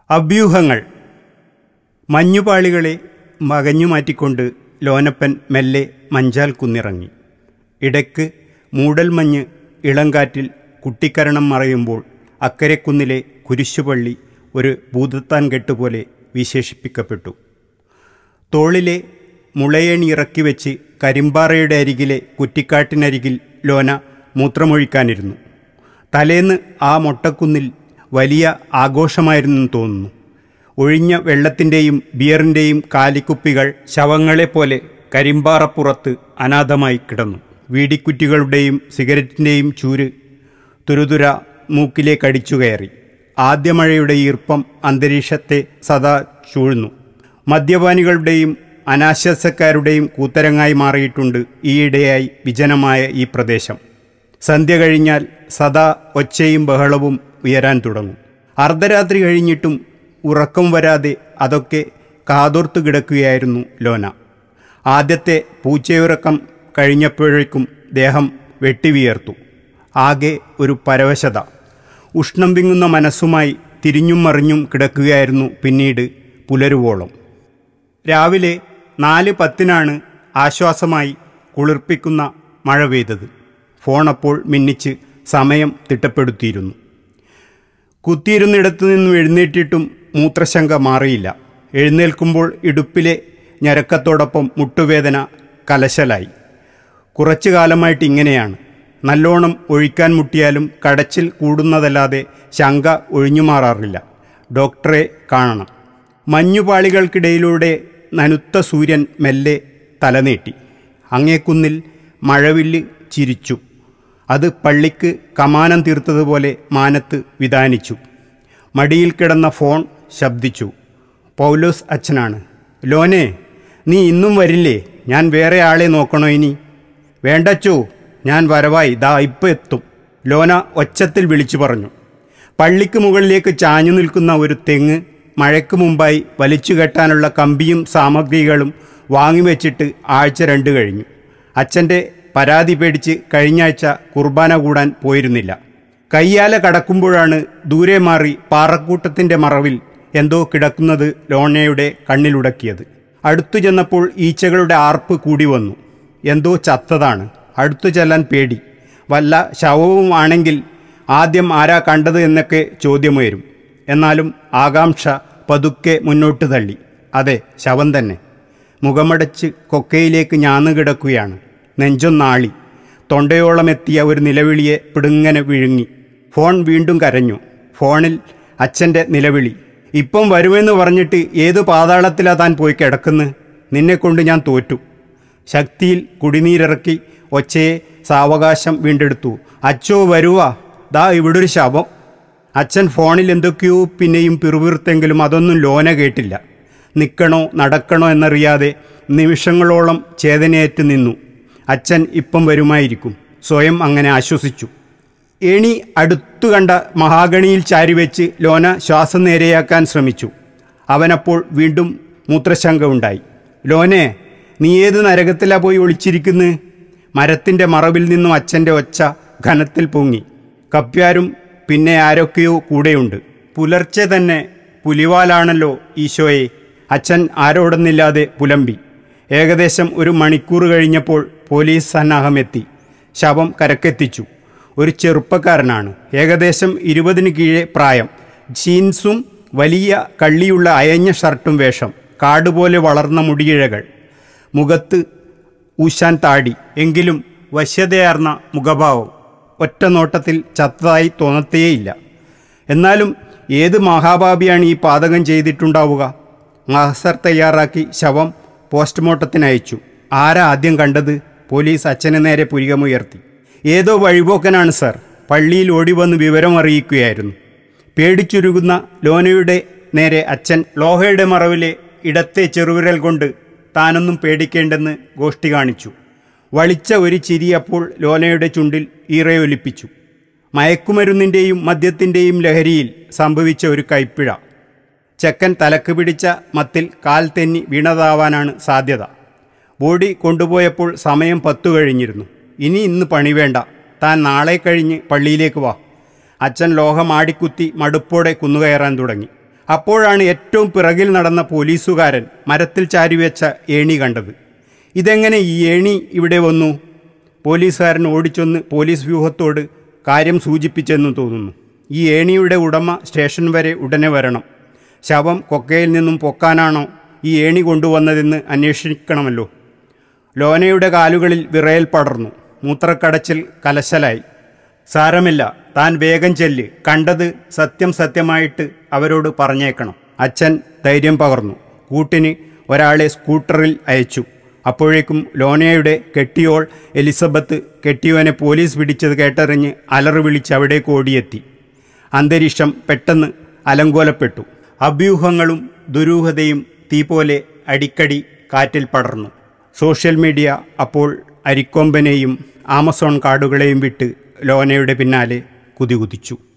അഭ്യൂഹങ്ങൾ മഞ്ഞുപാളികളെ മകഞ്ഞു മാറ്റിക്കൊണ്ട് ലോനപ്പൻ മെല്ലെ മഞ്ചാൽ കുന്നിറങ്ങി ഇടയ്ക്ക് മൂടൽമഞ്ഞ് ഇളങ്കാറ്റിൽ കുട്ടിക്കരണം മറയുമ്പോൾ അക്കരെക്കുന്നിലെ കുരിശുപള്ളി ഒരു ഭൂതത്താൻ കെട്ടുപോലെ വിശേഷിപ്പിക്കപ്പെട്ടു തോളിലെ മുളയണി ഇറക്കി വെച്ച് കരിമ്പാറയുടെ അരികിലെ കുറ്റിക്കാട്ടിനരികിൽ ലോന മൂത്രമൊഴിക്കാനിരുന്നു തലേന്ന് ആ മൊട്ടക്കുന്നിൽ വലിയ ആഘോഷമായിരുന്നെന്ന് തോന്നുന്നു ഒഴിഞ്ഞ വെള്ളത്തിൻ്റെയും ബിയറിൻ്റെയും കാലിക്കുപ്പികൾ ശവങ്ങളെപ്പോലെ കരിമ്പാറപ്പുറത്ത് അനാഥമായി കിടന്നു വീടിക്കുറ്റികളുടെയും സിഗരറ്റിൻ്റെയും ചൂര് തുരുതുര മൂക്കിലേക്ക് അടിച്ചു കയറി ആദ്യ മഴയുടെ ഈർപ്പം അന്തരീക്ഷത്തെ സദാ ചൂഴ്ന്നു മദ്യപാനികളുടെയും അനാശ്വാസക്കാരുടെയും കൂത്തരങ്ങായി മാറിയിട്ടുണ്ട് ഈയിടെയായി വിജനമായ ഈ പ്രദേശം സന്ധ്യ കഴിഞ്ഞാൽ സദാ ഒച്ചയും ബഹളവും ഉയരാൻ തുടങ്ങും അർദ്ധരാത്രി കഴിഞ്ഞിട്ടും ഉറക്കം വരാതെ അതൊക്കെ കാതോർത്തു കിടക്കുകയായിരുന്നു ലോന ആദ്യത്തെ പൂച്ചയുറക്കം കഴിഞ്ഞപ്പോഴേക്കും ദേഹം വെട്ടിവിയർത്തു ആകെ ഒരു പരവശത ഉഷ്ണം വിങ്ങുന്ന മനസ്സുമായി തിരിഞ്ഞും മറിഞ്ഞും കിടക്കുകയായിരുന്നു പിന്നീട് പുലരുവോളം രാവിലെ നാല് പത്തിനാണ് ആശ്വാസമായി കുളിർപ്പിക്കുന്ന മഴ പെയ്തത് ഫോണപ്പോൾ മിന്നിച്ച് സമയം തിട്ടപ്പെടുത്തിയിരുന്നു കുത്തിയിരുന്നിടത്തു നിന്നും എഴുന്നേറ്റിട്ടും മൂത്രശങ്ക മാറിയില്ല എഴുന്നേൽക്കുമ്പോൾ ഇടുപ്പിലെ ഞരക്കത്തോടൊപ്പം മുട്ടുവേദന കലശലായി കുറച്ചു കാലമായിട്ട് ഇങ്ങനെയാണ് നല്ലോണം ഒഴിക്കാൻ മുട്ടിയാലും കടച്ചിൽ കൂടുന്നതല്ലാതെ ശങ്ക ഒഴിഞ്ഞുമാറാറില്ല ഡോക്ടറെ കാണണം മഞ്ഞുപാളികൾക്കിടയിലൂടെ നനുത്ത സൂര്യൻ മെല്ലെ തലനീട്ടി അങ്ങേക്കുന്നിൽ മഴവില്ല് ചിരിച്ചു അത് പള്ളിക്ക് കമാനം തീർത്തതുപോലെ മാനത്ത് വിധാനിച്ചു മടിയിൽ കിടന്ന ഫോൺ ശബ്ദിച്ചു പൗലോസ് അച്ഛനാണ് ലോനെ നീ ഇന്നും വരില്ലേ ഞാൻ വേറെ ആളെ നോക്കണോ ഇനി വേണ്ടച്ചോ ഞാൻ വരവായി ദാ ഇപ്പം എത്തും ലോന ഒച്ചത്തിൽ വിളിച്ചു പറഞ്ഞു പള്ളിക്ക് മുകളിലേക്ക് ചാഞ്ഞു നിൽക്കുന്ന ഒരു തെങ്ങ് മഴയ്ക്ക് മുമ്പായി വലിച്ചു കെട്ടാനുള്ള കമ്പിയും സാമഗ്രികളും വാങ്ങിവെച്ചിട്ട് ആഴ്ച രണ്ട് കഴിഞ്ഞു അച്ഛൻ്റെ പരാതി പേടിച്ച് കഴിഞ്ഞ ആഴ്ച കുർബാന കൂടാൻ പോയിരുന്നില്ല കയ്യാല കടക്കുമ്പോഴാണ് ദൂരെ മാറി പാറക്കൂട്ടത്തിൻ്റെ മറവിൽ എന്തോ കിടക്കുന്നത് ലോണയുടെ കണ്ണിലുടക്കിയത് അടുത്തു ചെന്നപ്പോൾ ഈച്ചകളുടെ ആർപ്പ് കൂടി വന്നു എന്തോ ചത്തതാണ് അടുത്തു ചെല്ലാൻ പേടി വല്ല ശവവും ആണെങ്കിൽ ആദ്യം ആരാ കണ്ടത് എന്നൊക്കെ ചോദ്യമുയരും എന്നാലും ആകാംക്ഷ പതുക്കെ മുന്നോട്ട് തള്ളി അതെ ശവം തന്നെ മുഖമടച്ച് കൊക്കയിലേക്ക് ഞാന്നു കിടക്കുകയാണ് നെഞ്ചൊന്നാളി തൊണ്ടയോളം എത്തിയ ഒരു നിലവിളിയെ പിടുങ്ങനെ വിഴുങ്ങി ഫോൺ വീണ്ടും കരഞ്ഞു ഫോണിൽ അച്ഛൻ്റെ നിലവിളി ഇപ്പം വരുമെന്ന് പറഞ്ഞിട്ട് ഏത് പാതാളത്തിലാ താൻ പോയി കിടക്കുന്നു നിന്നെക്കൊണ്ട് ഞാൻ തോറ്റു ശക്തിയിൽ കുടിനീരിറക്കി ഒച്ചയെ സാവകാശം വീണ്ടെടുത്തു അച്ചോ വരുവാ ദാ ഇവിടൊരു ശവം അച്ഛൻ ഫോണിൽ എന്തൊക്കെയോ പിന്നെയും പിറുപിറുത്തെങ്കിലും അതൊന്നും ലോന കേട്ടില്ല നിൽക്കണോ നടക്കണോ എന്നറിയാതെ നിമിഷങ്ങളോളം ചേതനയേറ്റ് നിന്നു അച്ഛൻ ഇപ്പം വരുമായിരിക്കും സ്വയം അങ്ങനെ ആശ്വസിച്ചു ഏണി അടുത്തു കണ്ട മഹാഗണിയിൽ ചാരിവെച്ച് ലോന ശ്വാസം നേരെയാക്കാൻ ശ്രമിച്ചു അവനപ്പോൾ വീണ്ടും മൂത്രശങ്ക ഉണ്ടായി ലോനെ നീ ഏത് നരകത്തിലാ പോയി ഒളിച്ചിരിക്കുന്നത് മരത്തിൻ്റെ മറവിൽ നിന്നും അച്ഛൻ്റെ ഒച്ച ഘനത്തിൽ പൊങ്ങി കപ്പ്യാരും പിന്നെ ആരൊക്കെയോ കൂടെയുണ്ട് പുലർച്ചെ തന്നെ പുലിവാലാണല്ലോ ഈശോയെ അച്ഛൻ ആരോടൊന്നില്ലാതെ പുലമ്പി ഏകദേശം ഒരു മണിക്കൂർ കഴിഞ്ഞപ്പോൾ പോലീസ് സന്നാഹമെത്തി ശവം കരക്കെത്തിച്ചു ഒരു ചെറുപ്പക്കാരനാണ് ഏകദേശം ഇരുപതിന് കീഴെ പ്രായം ജീൻസും വലിയ കള്ളിയുള്ള അയഞ്ഞ ഷർട്ടും വേഷം കാടുപോലെ വളർന്ന മുടിയിഴകൾ മുഖത്ത് ഊശാൻ താടി എങ്കിലും വശ്യതയാർന്ന മുഖഭാവം ഒറ്റ നോട്ടത്തിൽ ചത്തതായി തോന്നത്തേയില്ല എന്നാലും ഏത് മഹാഭാപിയാണ് ഈ പാതകം ചെയ്തിട്ടുണ്ടാവുക മഹസർ തയ്യാറാക്കി ശവം പോസ്റ്റ്മോർട്ടത്തിന് അയച്ചു ആരാ ആദ്യം കണ്ടത് പോലീസ് അച്ഛന് നേരെ പുരികമുയർത്തി ഏതോ വഴിപോക്കനാണ് സർ പള്ളിയിൽ ഓടി വന്ന് വിവരം അറിയിക്കുകയായിരുന്നു പേടിച്ചുരുകുന്ന ലോനയുടെ നേരെ അച്ഛൻ ലോഹയുടെ മറവിലെ ഇടത്തെ ചെറുവിരൽ കൊണ്ട് താനൊന്നും പേടിക്കേണ്ടെന്ന് ഗോഷ്ടി കാണിച്ചു വളിച്ച ഒരു ചിരി അപ്പോൾ ലോനയുടെ ചുണ്ടിൽ ഈറയൊലിപ്പിച്ചു മയക്കുമരുന്നിൻ്റെയും മദ്യത്തിൻ്റെയും ലഹരിയിൽ സംഭവിച്ച ഒരു കൈപ്പിഴ ചെക്കൻ തലക്ക് പിടിച്ച മത്തിൽ കാൽ തെന്നി വീണതാവാനാണ് സാധ്യത ബോഡി കൊണ്ടുപോയപ്പോൾ സമയം പത്തു കഴിഞ്ഞിരുന്നു ഇനി ഇന്ന് പണി വേണ്ട താൻ നാളെ കഴിഞ്ഞ് പള്ളിയിലേക്ക് വാ അച്ഛൻ ലോഹം ആടിക്കുത്തി മടുപ്പോടെ കുന്നുകയറാൻ തുടങ്ങി അപ്പോഴാണ് ഏറ്റവും പിറകിൽ നടന്ന പോലീസുകാരൻ മരത്തിൽ ചാരിവെച്ച ഏണി കണ്ടത് ഇതെങ്ങനെ ഈ ഏണി ഇവിടെ വന്നു പോലീസുകാരൻ ഓടിച്ചൊന്ന് പോലീസ് വ്യൂഹത്തോട് കാര്യം സൂചിപ്പിച്ചെന്ന് തോന്നുന്നു ഈ ഏണിയുടെ ഉടമ സ്റ്റേഷൻ വരെ ഉടനെ വരണം ശവം കൊക്കയിൽ നിന്നും പൊക്കാനാണോ ഈ ഏണി കൊണ്ടുവന്നതെന്ന് അന്വേഷിക്കണമല്ലോ ലോനയുടെ കാലുകളിൽ വിറയൽ പടർന്നു മൂത്രക്കടച്ചിൽ കലശലായി സാരമില്ല താൻ വേഗം ചെല്ല് കണ്ടത് സത്യം സത്യമായിട്ട് അവരോട് പറഞ്ഞേക്കണം അച്ഛൻ ധൈര്യം പകർന്നു കൂട്ടിന് ഒരാളെ സ്കൂട്ടറിൽ അയച്ചു അപ്പോഴേക്കും ലോനയുടെ കെട്ടിയോൾ എലിസബത്ത് കെട്ടിയോനെ പോലീസ് പിടിച്ചത് കേട്ടറിഞ്ഞ് അലറി വിളിച്ച് അവിടേക്ക് ഓടിയെത്തി അന്തരീക്ഷം പെട്ടെന്ന് അലങ്കോലപ്പെട്ടു അഭ്യൂഹങ്ങളും ദുരൂഹതയും തീ പോലെ അടിക്കടി കാറ്റിൽ പടർന്നു സോഷ്യൽ മീഡിയ അപ്പോൾ അരിക്കൊമ്പനെയും ആമസോൺ കാടുകളെയും വിട്ട് ലോനയുടെ പിന്നാലെ കുതികുതിച്ചു